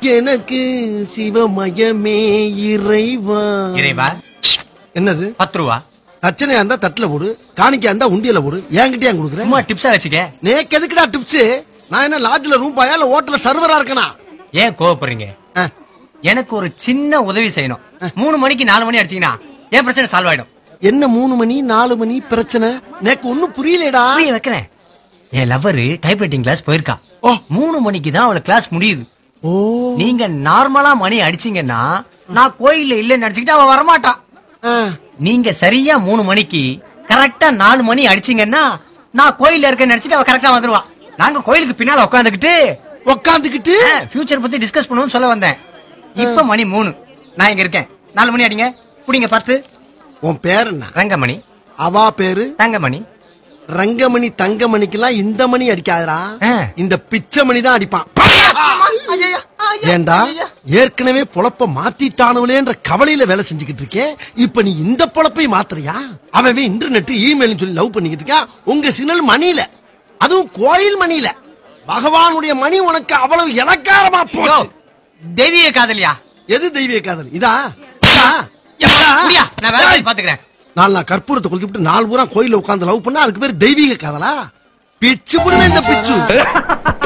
எனக்கு சிவமயமே இறைவா இறைவா என்னது பத்து ரூபா அச்சனையா இருந்தா தட்டுல போடு காணிக்கையா இருந்தா உண்டியல போடு என்கிட்டயே கொடுக்குறேன் சும்மா டிப்ஸா வச்சுக்க நேக்கு எதுக்குடா டிப்ஸ் நான் என்ன லாட்ஜ்ல ரூம் பாயா இல்ல ஹோட்டல்ல சர்வரா இருக்கனா ஏன் கோவப்படுறீங்க எனக்கு ஒரு சின்ன உதவி செய்யணும் மூணு மணிக்கு நாலு மணி அடிச்சீங்கன்னா என் பிரச்சனை சால்வ் ஆயிடும் என்ன மூணு மணி நாலு மணி பிரச்சனை நேக்கு ஒண்ணும் புரியலடா புரிய வைக்கிறேன் என் லவ்வரு டைப்ரைட்டிங் கிளாஸ் போயிருக்கா ஓ. மூணு மணிக்கு தான் அவளை கிளாஸ் முடியுது ஓ நீங்க நார்மலா மணி அடிச்சீங்கன்னா நான் கோயில்ல இல்லைன்னு நினைச்சுக்கிட்டு அவ வரமாட்டா ஆ. நீங்க சரியா மூணு மணிக்கு கரெக்டா நாலு மணி அடிச்சீங்கன்னா நான் கோயில்ல இருக்கேன்னு நினைச்சிட்டு அவ கரெக்டா வந்துருவா நாங்க கோயிலுக்கு பின்னால உட்காந்துக்கிட்டு உக்காந்துக்கிட்டு ஃபியூச்சர் பத்தி டிஸ்கஸ் பண்ணுவோம்னு சொல்ல வந்தேன் இப்ப மணி மூணு நான் இங்க இருக்கேன் நாலு மணி அடிங்க புடிங்க பத்து உன் பேர் என்ன ரங்கமணி அவா பேரு தங்கமணி ரங்கமணி தங்கமணிக்கெல்லாம் இந்த மணி அடிக்காதடா ஆ. இந்த பிச்சை மணி தான் அடிப்பான் ஏண்டா ஏற்கனவே பொழப்ப மாத்திட்டானவளேன்ற கவலையில வேலை செஞ்சுக்கிட்டு இருக்கேன் இப்ப நீ இந்த பொழப்பை மாத்துறியா அவன் இன்டர்நெட் இமெயில் சொல்லி லவ் பண்ணிக்கிட்டு இருக்கா உங்க சினல் மணியில அதுவும் கோயில் மணியில பகவானுடைய மணி உனக்கு அவ்வளவு இலக்காரமா யோ, போச்சு தெய்வீக காதலியா எது தெய்வீக காதல் இதா இதா? இதா? புரியா நான் வேற ஏய், மாதிரி பாத்துக்கிறேன் நாலு நாள் கற்பூரத்தை கொளுத்திவிட்டு நாலு பூரா கோயில்ல உட்கார்ந்து லவ் பண்ணா அதுக்கு பேர் தெய்வீக காதலா பிச்சு புடுவேன் இந்த பிச்சு